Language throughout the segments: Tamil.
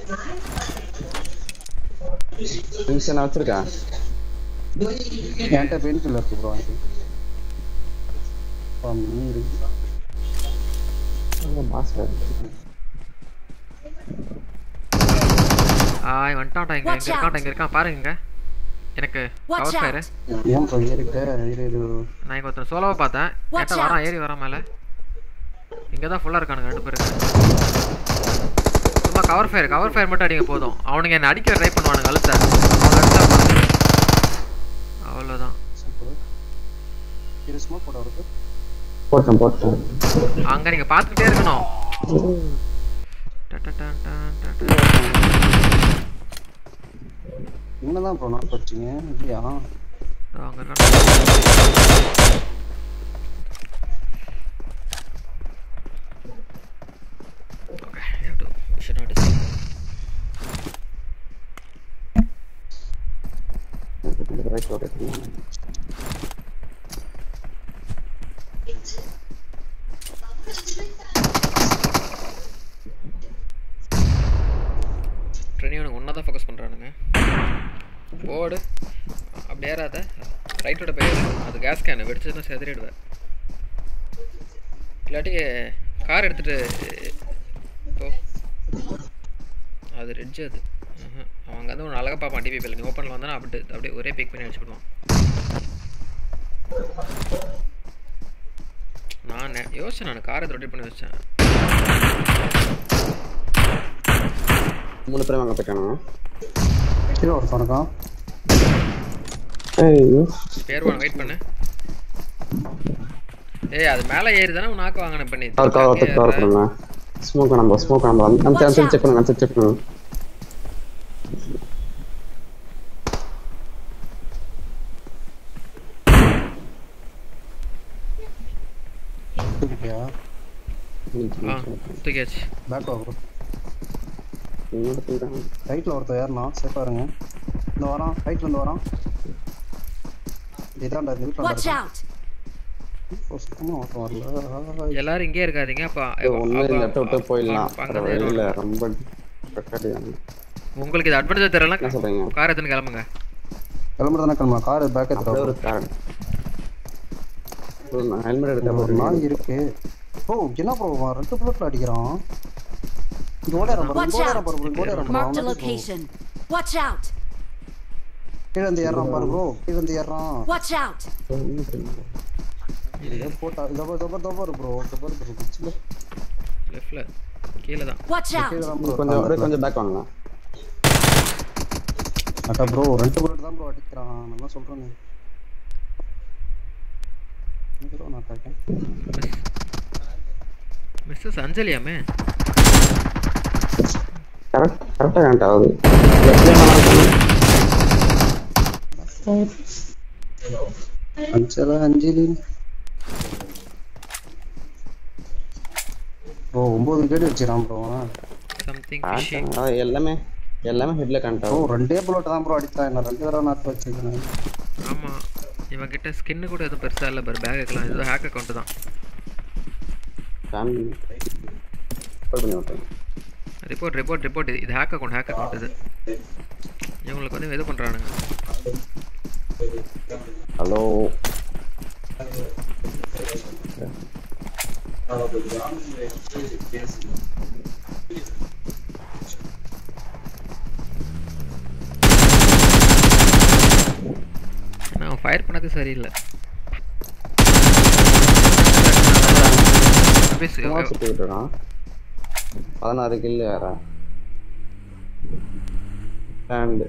நிமிஷம் நான் வச்சிருக்கேன் என்கிட்ட பெயின் கில்லர் இருக்கு ப்ரோ மாஸ்டர் ஆய் வந்துட்டான்டா இங்க Watch இங்க இருக்கான்டா இங்க இருக்கான் பாருங்க இங்க. எனக்கு Watch கவர் ஃபயர் out! ஏன் ப்ரோ ஏறிட்ட இரு இரு நான் இங்க ஒருத்தன் சோலோவை பார்த்தேன் Watch கேட்டா வரான் out. ஏறி வரான் மேல இங்க தான் ஃபுல்லா இருக்கானுங்க ரெண்டு பேரும் சும்மா கவர் ஃபயர் கவர் ஃபயர் மட்டும் அடிங்க போதும் அவனுங்க என்ன அடிக்க ட்ரை பண்ணுவானுங்க அழுத்த அவன் அடிச்சா போதும். அவ்வளவுதான் சூப்பர் இரு ஸ்மோக் போட இருக்கு போட்டேன் போட்டேன் அங்க நீங்க பாத்துக்கிட்டே இருக்கணும் டடடன் டன் டடன். என்னதான் ப்ரோ நான் படிச்சீங்க இல்லையா இதோ அங்க இருக்கான் Okay, you have to should not disturb. Right okay trainee அவனுக்கு ஒன்றா தான் ஃபோக்கஸ் பண்ணுறானுங்க போடு அப்படி ஏறாத ரைட்டோட போயிடு அது கேஸ் கேனு வெடிச்சதுன்னா செதறிடுவேன் இல்லாட்டி கார் எடுத்துட்டு போ அது ரெட்ஜ் அது ம்ஹும். அவன் அங்கே வந்து ஒன்று அழகாக பார்ப்பான் டிவி நீ ஓப்பனில் வந்தானா அப்படி அப்படியே ஒரே பிக் பண்ணி அடிச்சுடுவான் நான் நெ- யோசிச்சேன் நான் காரை ரொட்டேட் பண்ணி வச்சேன் மூணு பேரும் அங்கே போயிட்டானுங்க கீழே ஒருத்தன் இருக்கான் ஐயோ பேர் வாங்க வெயிட் பண்ணு ஏய் அது மேலே ஏறி தானே உன் நாக்கு வாங்கின பண்ணி கவர் கவர் ஒருத்தர் கவர் பண்ணுங்க ஸ்மோக் நம்ம ஸ்மோக் நம்ம அந்த அந்த செக் பண்ணுங்க அந்த செக் பண்ணுங்க தூக்கிட்டியா ஆ தூக்கியாச்சு பேக் ஆகும் என்னோட சொல்றாங்க ரைட்டில் ஒருத்தர் ஏறினா சேஃபாக இருங்க இந்த வரான் ரைட்ல இருந்து வரான் இதாண்டா இந்த வீட்டில் Watch out! சுத்தமாக ஒருத்தன் வரல எல்லாரும் இங்கே இருக்காதீங்க அப்போ ஒன்றும் அப்போ- இல்லை விட்டு போயிடலாம் அப்போ வேற அங்கே வழி தான் இல்லை ஏறுவாங்க. ரொம்ப கட்டாடியாங்க உங்களுக்கு இது அட்வான்டேஜ் தெரியல என்ன சொல்றீங்க கார் எடுத்துன்னு கிளம்புங்க கிளம்புறது தானே கிளம்பா கார் பேக் அப்படியே ஒரு எடுத்துட்டு கார் ஹெல்மெட் எடுத்தா ஒரு போதும் நாய் இருக்கு ஓ என்ன ப்ரோ ரெண்டு புல்லட்ல அடிக்கிறான் இங்க ஓடியாரம் பாரு Watch இங்க ஓடியாரம் out. பாரு இங்க ஓடியாரம் Marked a பாரு location. Watch out! கீழ இருந்து ஏறான் பாரு ப்ரோ கீழ இருந்து ஏறான் Watch out! இதே போட்டா இதோ இதோ இதோ பாரு ப்ரோ இதோ பாரு ப்ரோ பிச்சில லெஃப்டில் கீழே தான் Watch out! கீழ தான் ப்ரோ கொஞ்சம் அப்படியே கொஞ்சம் பேக் வாங்க அட்டா ப்ரோ ரெண்டு புல்லட் தான் ப்ரோ அடிக்கிறான் நான் தான் சொல்றேன் ப்ரோ நான் கேட்டேன் மிஸ்ஸஸ் அஞ்சலியாமே கரெக்ட் கரெக்டாக கனெக்ட் ஆகுது அஞ்சலா அஞ்சலி ப்ரோ ஒன்பது கேடு வச்சிரான் ப்ரோ சம்திங் ஃபிஷி அது எல்லாமே எல்லாமே ஹெட்ல கனெக்ட் ப்ரோ ஆகும் ரெண்டே புல்லட் தான் ப்ரோ அடித்தான் என்ன ரெண்டு தடவை நாட்டு வச்சிருக்கேன் ஆமாம் இவன் கிட்ட ஸ்கின்னு கூட எதுவும் பெருசாக இல்லை பாரு பேக் வைக்கலாம் இது ஹேக் அக்கௌண்ட் தான் ஃபேமிலி கால் பண்ணி விட்டேன் ரிப்போர்ட் ரிப்போர்ட் ரிப்போர்ட் இது ஹேக் அக்கௌண்ட் ஹேக் அக்கௌண்ட் இது இவங்களுக்கு வந்து இது பண்ணுறானுங்க ஹலோ ஏன்னா அவன் ஃபயர் பண்ணது சரியில்லை பேசு, சும்மா சுற்றிக்கிட்டு இருக்கான் பதினாறு கில்லு வேற பேண்டு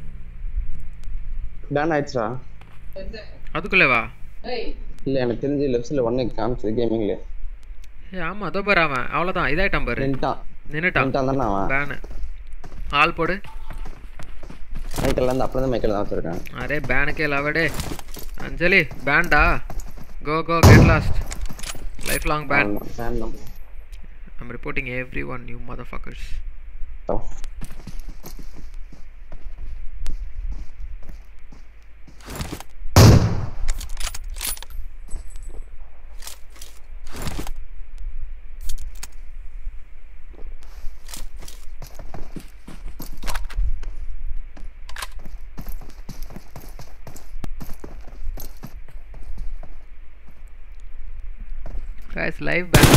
பேன் ஆயிடுச்சா அதுக்குள்ளே வா இல்லை எனக்கு தெரிஞ்சு லெஃப்ட் சைடில் ஒன்னே காமிச்சது கேமிங்ல ஏ ஆமாம் அதோ பாரு அவன் அவ்வளோதான் இதாயிட்டான் பாரு நின்ட்டான் நின்னுட்டான் நின்ட்டான் தானே அவன் பேனு ஆள் போடு மைக்கில் இருந்து அப்படியே மைக்கில் தான் வச்சிருக்கேன் அரே பேனுக்கே லவடே அஞ்சலி பேண்டா go go get lost life long ban ban தான் I'm reporting every one new mother fuckers oh. guys live பேக்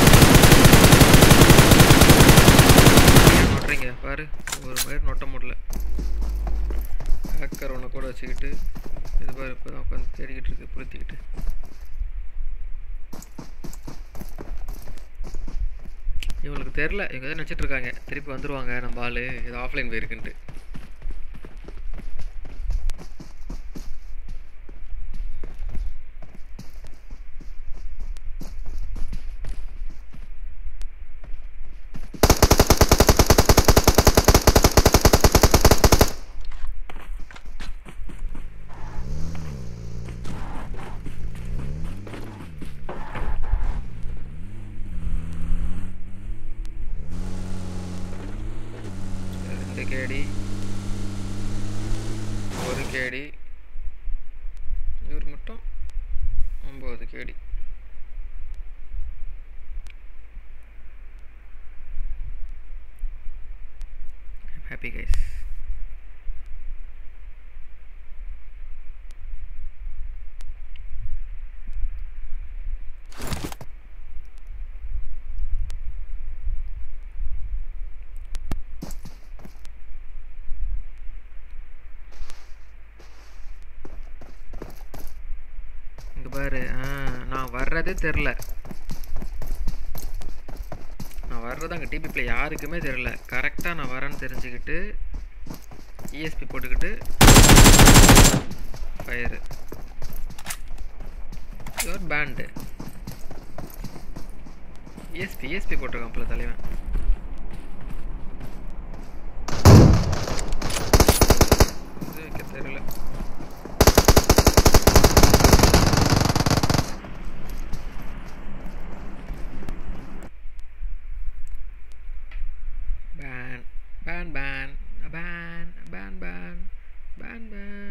நோட்டுறீங்க பாரு ஒரு மாதிரி நொட்ட முடியல ஹேக்கர் ஒன்று கூட வச்சுக்கிட்டு இது பாரு இப்போ தான் உட்காந்து தேடிக்கிட்டு இருக்கு புளுத்திக்கிட்டு இவங்களுக்கு தெரில இவங்க எதாவது நினச்சிட்டு இருக்காங்க திருப்பி வந்துருவாங்க நம்ம ஆளு இது ஆஃப்லைன் போயிருக்குன்ட்டு ரெண்டு கேடி ஒரு கேடி இவர் மட்டும் ஒம்பது கேடி ஹாப்பி கைஸ் இங்க பாரு ஆ நான் வர்றதே தெரில நான் வர்றது அங்கே டிபிப்பில் யாருக்குமே தெரில கரெக்டாக நான் வரேன்னு தெரிஞ்சுக்கிட்டு இஎஸ்பி போட்டுக்கிட்டு ஃபயரு யுவர் பேண்டு இஎஸ்பி இஎஸ்பி போட்டிருக்கான் போல தலைவன் இது வைக்க தெரியல ban ban ban ban ban ban ban ban